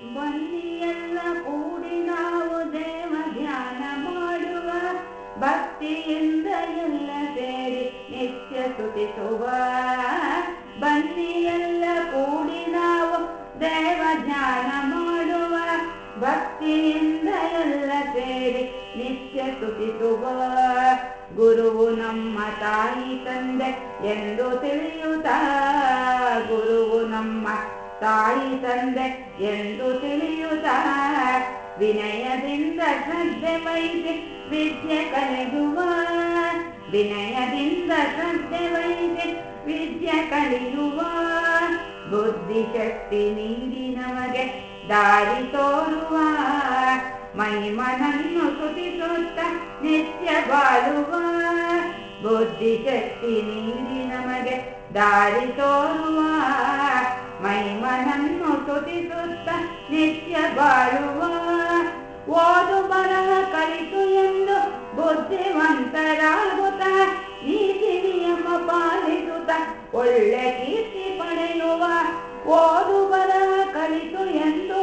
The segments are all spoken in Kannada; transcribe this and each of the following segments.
ಬನ್ನಿ ಎಲ್ಲ ಕೂಡಿ ನಾವು ದೇವ ಧ್ಯಾನ ಮಾಡುವ ಭಕ್ತಿಯಿಂದ ಎಲ್ಲ ಸೇರಿ ನಿತ್ಯ ಸ್ತುತಿಸುವ ಬನ್ನಿ ಎಲ್ಲ ಕೂಡಿ ನಾವು ದೇವ ಧ್ಯಾನ ಮಾಡುವ ಭಕ್ತಿಯಿಂದ ಎಲ್ಲ ಸೇರಿ ನಿತ್ಯ ಸ್ತುತಿಸುವ ಗುರುವು ನಮ್ಮ ತಾಯಿ ತಂದೆ ಎಂದು ತಿಳಿಯುತ್ತ ಗುರುವು ನಮ್ಮ ತಾಯಿ ತಂದೆ ಎಂದು ತಿಳಿಯುತ್ತ ವಿನಯದಿಂದ ಶ್ರದ್ಧೆ ವಹಿಸಿ ವಿದ್ಯೆ ಕಲಿಯುವ ವಿನಯದಿಂದ ಶ್ರದ್ಧೆ ವಹಿಸಿ ವಿದ್ಯೆ ಕಲಿಯುವ ಬುದ್ಧಿಶಕ್ತಿ ನೀಡಿ ನಮಗೆ ದಾರಿ ತೋರುವ ಮಹಿಮನನ್ನು ಸುತಿಸುತ್ತ ನಿತ್ಯ ಬಾಳುವ ಬುದ್ಧಿಶಕ್ತಿ ನೀಡಿ ನಮಗೆ ದಾರಿ ತೋರುವ ಮಹಿಮನನ್ನು ಸುತಿಸುತ್ತ ನಿತ್ಯ ಬಾಳುವ ಓದು ಬರಹ ಕಲಿತು ಎಂದು ಬುದ್ಧಿವಂತರಾಗುತ್ತ ನೀತಿ ನಿಯಮ ಪಾಲಿಸುತ್ತ ಒಳ್ಳೆ ಕೀರ್ತಿ ಪಡೆಯುವ ಓದು ಬರಹ ಕಲಿತು ಎಂದು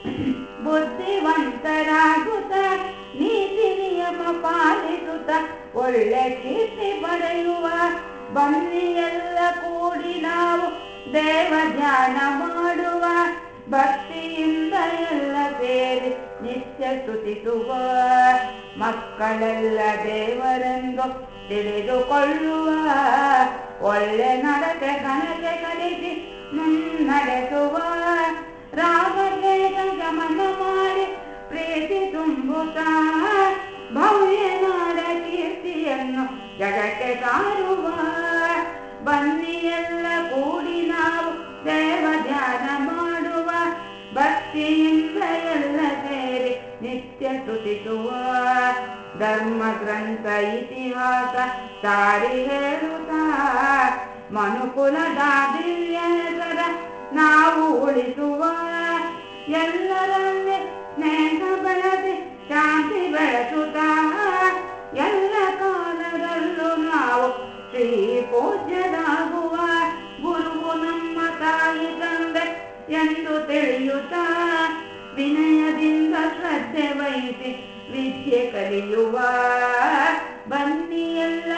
ಬುದ್ಧಿವಂತರಾಗುತ್ತ ನೀತಿ ನಿಯಮ ಪಾಲಿಸುತ್ತ ಒಳ್ಳೆ ಕೀರ್ತಿ ಪಡೆಯುವ ಬನ್ನಿ ಎಲ್ಲ ಕೂಡಿ ನಾವು ದೇವ ಧ್ಯಾನ ಮಾಡುವ ಭಕ್ತಿಯಿಂದ ಎಲ್ಲ ಸೇರಿ ನಿತ್ಯ ಸ್ತುತಿಸುವ ಮಕ್ಕಳೆಲ್ಲ ದೇವರೆಂದು ತಿಳಿದುಕೊಳ್ಳುವ ಒಳ್ಳೆ ನಡತೆ ಘನತೆ ಕಲಿಸಿ ಮುನ್ನಡೆಸುವ ರಾಮದೇಶ ಗಮನ ಮಾಡಿ ಪ್ರೀತಿ ತುಂಬುತ್ತ ಭವ್ಯ ನಾಡ ಕೀರ್ತಿಯನ್ನು ಜಗಕ್ಕೆ ಸಾರುವ ಬನ್ನಿ ಎಲ್ಲ ಕೂಡಿ ನಾವು ದೇವ ಧ್ಯಾನ ಮಾಡುವ ಭಕ್ತಿಯಿಂದ ಎಲ್ಲ ಸೇರಿ ನಿತ್ಯ ಸ್ತುತಿಸುವ ಧರ್ಮ ಗ್ರಂಥ ಇತಿಹಾಸ ಸಾರಿ ಹೇಳುತ್ತ ಮನುಕುಲದ ದಿವ್ಯ ಹೆಸರ ನಾವು ಉಳಿಸುವ ಎಲ್ಲರಲ್ಲಿ ಸ್ನೇಹ ಬೆಳೆಸಿ ಶಾಂತಿ ಬೆಳೆಸುತ್ತ ಎಲ್ಲ ಕಾಲದಲ್ಲೂ ನಾವು ಶ್ರೀ ಪೂಜ್ಯರಾಗುವ ಗುರುವು ನಮ್ಮ ತಾಯಿ ತಂದೆ ಎಂದು ತಿಳಿಯುತ್ತ ವಿನಯದಿಂದ ಶ್ರದ್ಧೆ ವಹಿಸಿ ವಿದ್ಯೆ ಕಲಿಯುವ ಬನ್ನಿ ಎಲ್ಲ